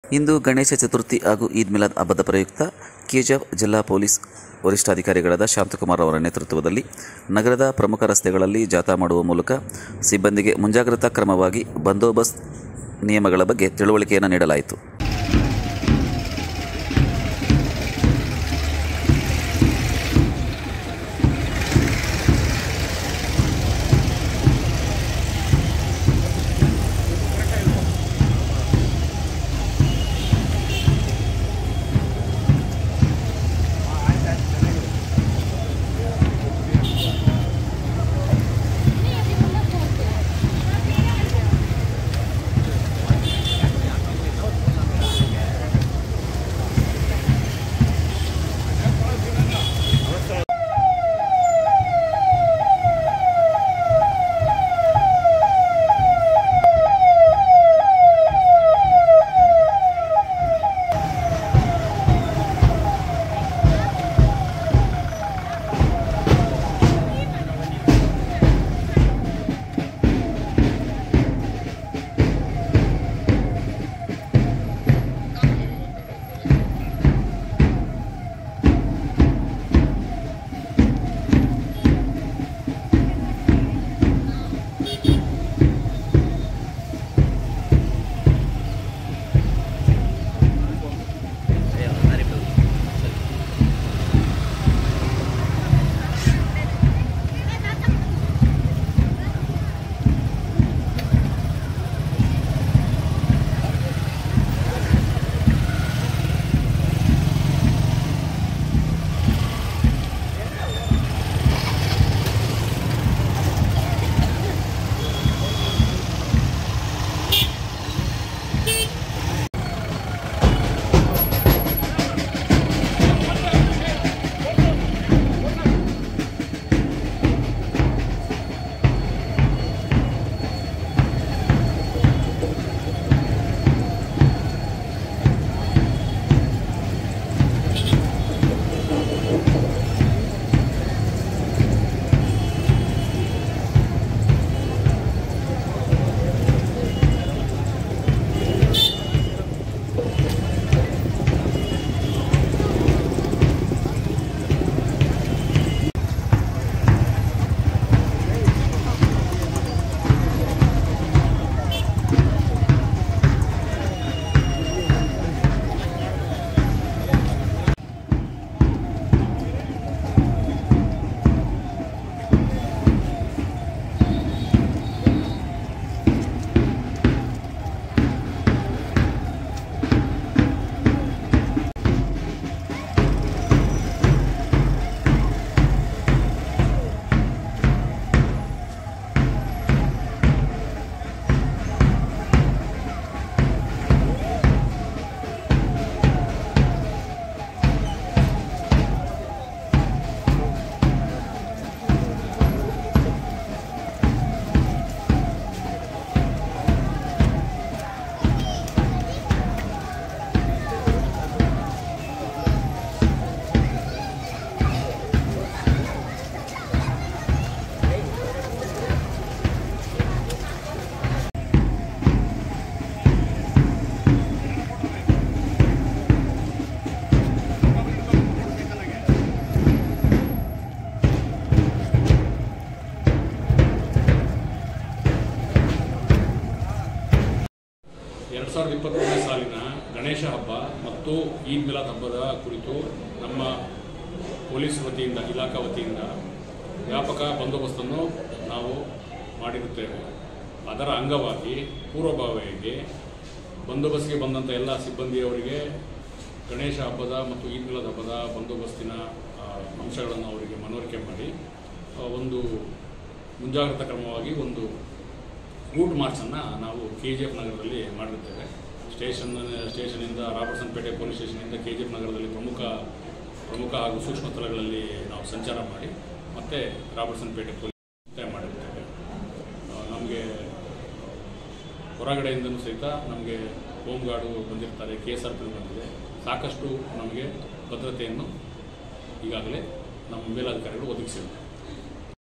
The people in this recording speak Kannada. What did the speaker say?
ಇಂದು ಗಣೇಶ ಚತುರ್ಥಿ ಹಾಗೂ ಈದ್ ಮಿಲಾದ್ ಹಬ್ಬದ ಪ್ರಯುಕ್ತ ಕೆಜಾಬ್ ಜಿಲ್ಲಾ ಪೊಲೀಸ್ ವರಿಷ್ಠಾಧಿಕಾರಿಗಳಾದ ಶಾಂತಕುಮಾರ್ ಅವರ ನೇತೃತ್ವದಲ್ಲಿ ನಗರದ ಪ್ರಮುಖ ರಸ್ತೆಗಳಲ್ಲಿ ಜಾಥಾ ಮಾಡುವ ಮೂಲಕ ಸಿಬ್ಬಂದಿಗೆ ಮುಂಜಾಗ್ರತಾ ಕ್ರಮವಾಗಿ ಬಂದೋಬಸ್ತ್ ನಿಯಮಗಳ ಬಗ್ಗೆ ತಿಳುವಳಿಕೆಯನ್ನು ನೀಡಲಾಯಿತು ಎರಡು ಸಾವಿರದ ಇಪ್ಪತ್ತ್ಮೂರನೇ ಸಾಲಿನ ಗಣೇಶ ಹಬ್ಬ ಮತ್ತು ಈದ್ ಮಿಲಾದ್ ಹಬ್ಬದ ಕುರಿತು ನಮ್ಮ ಪೊಲೀಸ್ ವತಿಯಿಂದ ಇಲಾಖಾ ವತಿಯಿಂದ ವ್ಯಾಪಕ ಬಂದೋಬಸ್ತನ್ನು ನಾವು ಮಾಡಿರುತ್ತೇವೆ ಅದರ ಅಂಗವಾಗಿ ಪೂರ್ವಭಾವಿಯಾಗಿ ಬಂದೋಬಸ್ತ್ಗೆ ಬಂದಂಥ ಎಲ್ಲ ಸಿಬ್ಬಂದಿಯವರಿಗೆ ಗಣೇಶ ಹಬ್ಬದ ಮತ್ತು ಈದ್ ಮಿಲಾದ್ ಹಬ್ಬದ ಬಂದೋಬಸ್ತಿನ ಆ, ಅಂಶಗಳನ್ನು ಅವರಿಗೆ ಮನವರಿಕೆ ಮಾಡಿ ಆ, ಒಂದು ಮುಂಜಾಗ್ರತಾ ಕ್ರಮವಾಗಿ ಒಂದು ರೂಟ್ ಮಾರ್ಚನ್ನು ನಾವು ಕೆ ಜಿ ಎಫ್ ನಗರದಲ್ಲಿ ಮಾಡಿರುತ್ತೇವೆ ಸ್ಟೇಷನ್ ಸ್ಟೇಷನಿಂದ ರಾಬರ್ಟ್ಸನ್ ಪೇಟೆ ಪೊಲೀಸ್ ಸ್ಟೇಷನಿಂದ ಕೆ ಜಿ ಎಫ್ ನಗರದಲ್ಲಿ ಪ್ರಮುಖ ಪ್ರಮುಖ ಹಾಗೂ ಸೂಕ್ಷ್ಮ ಸ್ಥಳಗಳಲ್ಲಿ ನಾವು ಸಂಚಾರ ಮಾಡಿ ಮತ್ತೆ ರಾಬರ್ಟ್ಸನ್ ಪೇಟೆ ಪೊಲೀಸ್ ಒತ್ತಾಯ ಮಾಡಿರುತ್ತೇವೆ ಆ, ನಮಗೆ ಹೊರಗಡೆಯಿಂದಲೂ ಸಹಿತ ನಮಗೆ ಹೋಮ್ ಗಾರ್ಡು ಬಂದಿರ್ತಾರೆ ಕೆ ಎಸ್ ಆರ್ ಪಿ ಬಂದಿದೆ ಸಾಕಷ್ಟು ನಮಗೆ ಭದ್ರತೆಯನ್ನು ಈಗಾಗಲೇ ನಮ್ಮ ಮೇಲಧಿಕಾರಿಗಳು ಒದಗಿಸಿದ್ದಾರೆ